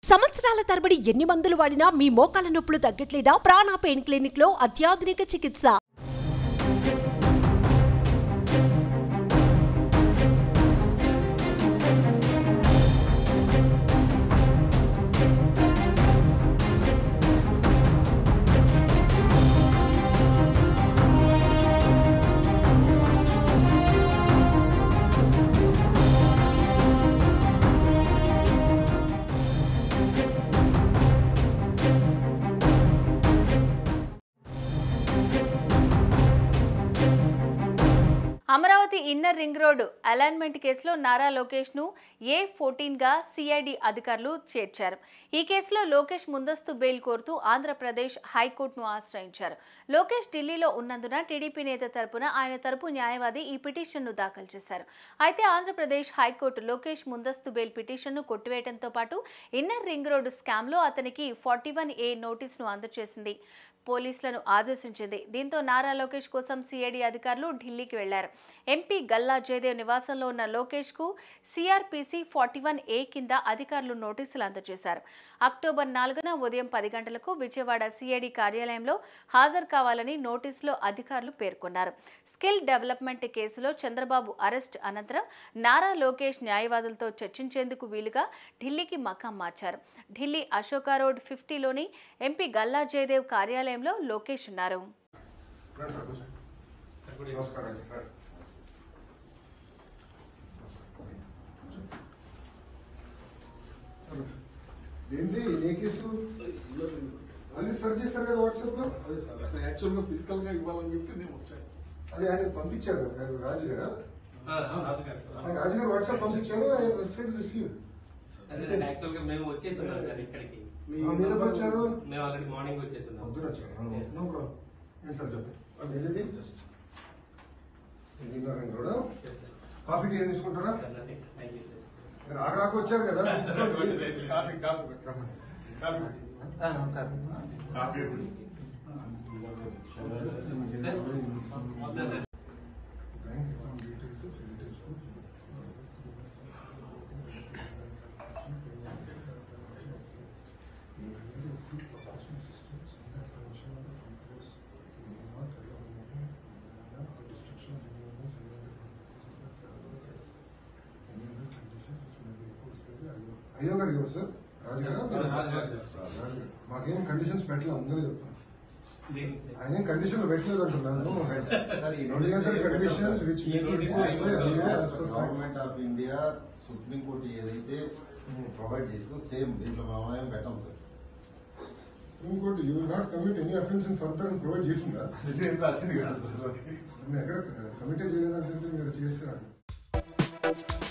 సంవత్సరాల తరబడి ఎన్ని మందులు వాడినా మీ మోకాల నొప్పులు తగ్గట్లేదా ప్రాణ పెయిన్ క్లినిక్ లో అత్యాధునిక చికిత్స Amaravati inner ring road alignment కేసులో నారా లోకేష్ ను ఏ ఫోర్టీన్ గా సిఐడి అధికారులు చేర్చారు ఈ కేసులో లోకేష్ ముందస్తు బెయిల్ కోరుతూ ఆంధ్రప్రదేశ్ హైకోర్టును ఆశ్రయించారు లోకేష్ ఢిల్లీలో ఉన్నందున టీడీపీ నేత తరపున ఆయన తరపు న్యాయవాది ఈ పిటిషన్ను దాఖలు చేశారు అయితే ఆంధ్రప్రదేశ్ హైకోర్టు లోకేష్ ముందస్తు బెయిల్ పిటిషన్ను కొట్టివేయడంతో పాటు ఇన్నర్ రింగ్ రోడ్డు స్కామ్లో అతనికి ఫార్టీ వన్ ఏ నోటీసును అందజేసింది పోలీసులను ఆదేశించింది దీంతో నారా లోకేష్ కోసం సిఐడి అధికారులు ఢిల్లీకి వెళ్లారు ఎంపీ గల్లా జయదేవ్ నివాసంలో ఉన్న లోకేష్ కు సిఆర్పిసి ఫార్టీ వన్ ఏ కింద అధికారులు నోటీసులు అందజేశారు అక్టోబర్ నాలుగున ఉదయం పది గంటలకు విజయవాడ సిఐడి కార్యాలయంలో హాజరు కావాలని నోటీసులో అధికారులు పేర్కొన్నారు స్కిల్ డెవలప్మెంట్ కేసులో చంద్రబాబు అరెస్ట్ అనంతరం నారా లోకేష్ న్యాయవాదులతో చర్చించేందుకు వీలుగా ఢిల్లీకి మకాం మార్చారు ఢిల్లీ అశోకా రోడ్ ఫిఫ్టీలోని ఎంపీ గల్లా జయదేవ్ కార్యాలయంలో లోకేష్ ఉన్నారు రండి సార్ కూర్చోండి. నమస్కారం అండి రండి. సార్, ఏంటి ఏ కేసు అన్ని సర్చ్ చేశారు కదా వాట్సాప్ లో అదే సార్ యాక్చువల్ గా ఫిజికల్ గా ఇవ్వాలని చెప్పి నేను వచ్చాను అది ఆయన పంపించారు కదా, రాజు గారా రాజుగారు ఆ రాజు గారు వాట్సాప్ పంపించారు వెబ్సైట్ రిసీవ్ అదే యాక్చువల్ గా మేము వచ్చేస్తున్నాం సార్ ఇక్కడికి మీ ఆ, మీరు ఎప్పుడు వచ్చారు మేము ఆల్రెడీ మార్నింగ్ వచ్చేస్తున్నాం పొద్దున వచ్చారు నో ప్రాబ్లం ఏంటి సార్ చెప్పండి ఏది ఇది రింగ్ రోడ్ కాఫీ టీ ఏం తీసుకుంటారా థ్యాంక్ యూ సార్ మీరు ఆగ రాక వచ్చారు కదా కాఫీ కాఫీ పెట్టు. కాఫీ పెట్టు. కాఫీ పెట్టు. బ్యాంక్ అకౌంట్ డీటెయిల్స్ డీటెయిల్స్ అయ్యో గారు ఎవరు సార్ రాజు గారా రాజు గారు సార్. రాజు గారు. మాకేం కండిషన్స్ పెట్టలే ముందరే చెప్తాను దేనికి సార్ ఆయన కండిషన్ పెట్టలేదు అంటున్నాను సార్, ఈ నోటిఫికేషన్ నోటీస్ కండిషన్స్ విచ్ ఈ notice government of India supreme court ఏదైతే ప్రొవైడ్ చేసిందో సేమ్ దీంట్లో మనం పెట్టాం sir supreme court you not commit any offence in further అని ప్రొవైడ్ చేసిందా ఇదేం రాసింది కాదు సార్ మీరు ఎక్కడ కమిటీ చేయలేదంటే మీరు చేస్తారా